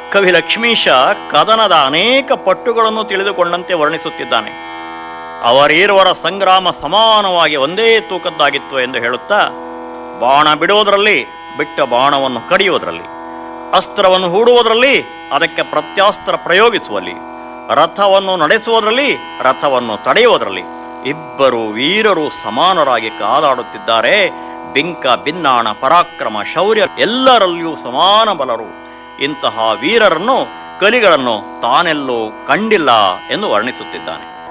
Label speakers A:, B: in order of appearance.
A: ಕವಿ ಲಕ್ಷ್ಮೀಶ ಕದನದ ಅನೇಕ ಪಟ್ಟುಗಳನ್ನು ತಿಳಿದುಕೊಂಡಂತೆ ವರ್ಣಿಸುತ್ತಿದ್ದಾನೆ ಅವರೀರುವರ ಸಂಗ್ರಾಮ ಸಮಾನವಾಗಿ ಒಂದೇ ತೂಕದ್ದಾಗಿತ್ತು ಎಂದು ಹೇಳುತ್ತಾ ಬಾಣ ಬಿಡುವುದರಲ್ಲಿ ಬಿಟ್ಟ ಬಾಣವನ್ನು ಕಡಿಯುವುದರಲ್ಲಿ ಅಸ್ತ್ರವನ್ನು ಹೂಡುವುದರಲ್ಲಿ ಅದಕ್ಕೆ ಪ್ರತ್ಯಾಸ್ತ್ರ ಪ್ರಯೋಗಿಸುವಲ್ಲಿ ರಥವನ್ನು ನಡೆಸುವುದರಲ್ಲಿ ರಥವನ್ನು ತಡೆಯುವುದರಲ್ಲಿ ಇಬ್ಬರು ವೀರರು ಸಮಾನರಾಗಿ ಕಾದಾಡುತ್ತಿದ್ದಾರೆ ಬಿಂಕ ಬಿನ್ನಾಣ ಪರಾಕ್ರಮ ಶೌರ್ಯ ಎಲ್ಲರಲ್ಲಿಯೂ ಸಮಾನ ಬಲರು ಇಂತಹ ವೀರರನ್ನು ಕಲಿಗಳನ್ನು ತಾನೆಲ್ಲೂ ಕಂಡಿಲ್ಲ ಎಂದು ವರ್ಣಿಸುತ್ತಿದ್ದಾನೆ